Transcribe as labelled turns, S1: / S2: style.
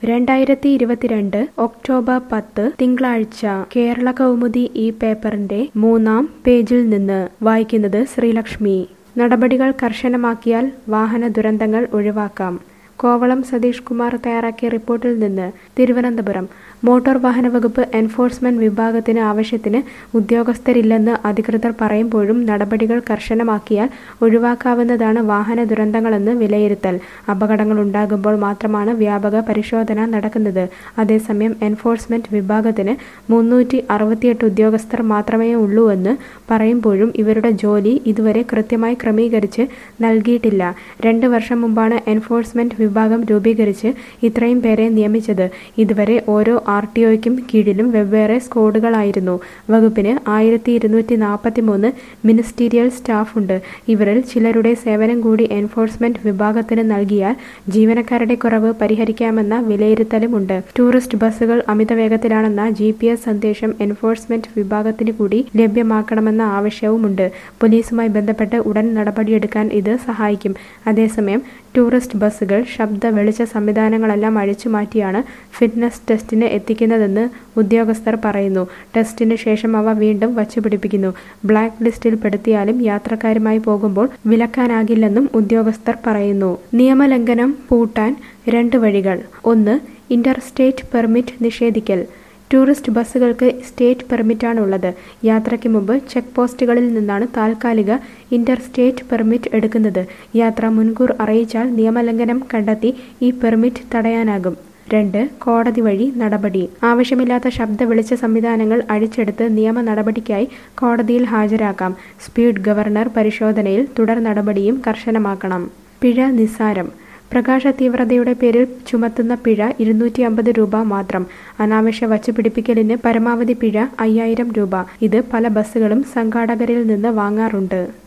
S1: രണ്ടായിരത്തി ഇരുപത്തിരണ്ട് ഒക്ടോബർ പത്ത് തിങ്കളാഴ്ച കേരള കൗമുദി ഈ പേപ്പറിന്റെ മൂന്നാം പേജിൽ നിന്ന് വായിക്കുന്നത് ശ്രീലക്ഷ്മി നടപടികൾ കർശനമാക്കിയാൽ വാഹന ദുരന്തങ്ങൾ ഒഴിവാക്കാം കോവളം സതീഷ് കുമാർ തയ്യാറാക്കിയ റിപ്പോർട്ടിൽ നിന്ന് തിരുവനന്തപുരം മോട്ടോർ വാഹന വകുപ്പ് എൻഫോഴ്സ്മെന്റ് വിഭാഗത്തിന് ആവശ്യത്തിന് ഉദ്യോഗസ്ഥരില്ലെന്ന് അധികൃതർ പറയുമ്പോഴും നടപടികൾ കർശനമാക്കിയാൽ ഒഴിവാക്കാവുന്നതാണ് വാഹന ദുരന്തങ്ങളെന്ന് വിലയിരുത്തൽ അപകടങ്ങൾ ഉണ്ടാകുമ്പോൾ മാത്രമാണ് വ്യാപക പരിശോധന നടക്കുന്നത് അതേസമയം എൻഫോഴ്സ്മെന്റ് വിഭാഗത്തിന് മുന്നൂറ്റി അറുപത്തിയെട്ട് ഉദ്യോഗസ്ഥർ മാത്രമേ ഉള്ളൂവെന്ന് പറയുമ്പോഴും ഇവരുടെ ജോലി ഇതുവരെ കൃത്യമായി ക്രമീകരിച്ച് നൽകിയിട്ടില്ല രണ്ട് വർഷം മുമ്പാണ് എൻഫോഴ്സ്മെന്റ് വിഭാഗം രൂപീകരിച്ച് ഇത്രയും പേരെ നിയമിച്ചത് ഇതുവരെ ഓരോ ആർ ടി ഒയ്ക്കും കീഴിലും വെവ്വേറെ സ്ക്വാഡുകളായിരുന്നു വകുപ്പിന് ആയിരത്തി ഇരുന്നൂറ്റി നാൽപ്പത്തി മൂന്ന് മിനിസ്റ്റീരിയൽ സ്റ്റാഫുണ്ട് ഇവരിൽ ചിലരുടെ സേവനം കൂടി എൻഫോഴ്സ്മെന്റ് വിഭാഗത്തിന് നൽകിയാൽ ജീവനക്കാരുടെ കുറവ് പരിഹരിക്കാമെന്ന വിലയിരുത്തലുമുണ്ട് ടൂറിസ്റ്റ് ബസ്സുകൾ അമിത വേഗത്തിലാണെന്ന ജി പി എസ് സന്ദേശം എൻഫോഴ്സ്മെന്റ് വിഭാഗത്തിന് കൂടി ലഭ്യമാക്കണമെന്ന ആവശ്യവുമുണ്ട് പോലീസുമായി ബന്ധപ്പെട്ട് ഉടൻ നടപടിയെടുക്കാൻ ഇത് സഹായിക്കും അതേസമയം ടൂറിസ്റ്റ് ബസ്സുകൾ ശബ്ദ വെളിച്ച സംവിധാനങ്ങളെല്ലാം അഴിച്ചുമാറ്റിയാണ് ഫിറ്റ്നസ് ടെസ്റ്റിന് എത്തിക്കുന്നതെന്ന് ഉദ്യോഗസ്ഥർ പറയുന്നു ടെസ്റ്റിന് ശേഷം അവ വീണ്ടും വച്ചുപിടിപ്പിക്കുന്നു ബ്ലാക്ക് ലിസ്റ്റിൽ പെടുത്തിയാലും യാത്രക്കാരുമായി പോകുമ്പോൾ വിലക്കാനാകില്ലെന്നും ഉദ്യോഗസ്ഥർ പറയുന്നു നിയമലംഘനം പൂട്ടാൻ രണ്ട് വഴികൾ ഒന്ന് ഇന്റർസ്റ്റേറ്റ് പെർമിറ്റ് നിഷേധിക്കൽ ടൂറിസ്റ്റ് ബസ്സുകൾക്ക് സ്റ്റേറ്റ് പെർമിറ്റാണുള്ളത് യാത്രയ്ക്ക് മുമ്പ് ചെക്ക് പോസ്റ്റുകളിൽ നിന്നാണ് താൽക്കാലിക ഇന്റർസ്റ്റേറ്റ് പെർമിറ്റ് എടുക്കുന്നത് യാത്ര മുൻകൂർ അറിയിച്ചാൽ നിയമലംഘനം കണ്ടെത്തി ഈ പെർമിറ്റ് തടയാനാകും രണ്ട് കോടതി വഴി നടപടി ആവശ്യമില്ലാത്ത ശബ്ദ വെളിച്ച സംവിധാനങ്ങൾ അഴിച്ചെടുത്ത് നിയമ നടപടിക്കായി കോടതിയിൽ ഹാജരാക്കാം സ്പീഡ് ഗവർണർ പരിശോധനയിൽ തുടർ നടപടിയും കർശനമാക്കണം പിഴ നിസ്സാരം പ്രകാശ തീവ്രതയുടെ പേരിൽ ചുമത്തുന്ന പിഴ ഇരുന്നൂറ്റി അമ്പത് രൂപ മാത്രം അനാവശ്യ വച്ചുപിടിപ്പിക്കലിന് പരമാവധി പിഴ അയ്യായിരം രൂപ ഇത് പല ബസ്സുകളും സംഘാടകരിൽ നിന്ന് വാങ്ങാറുണ്ട്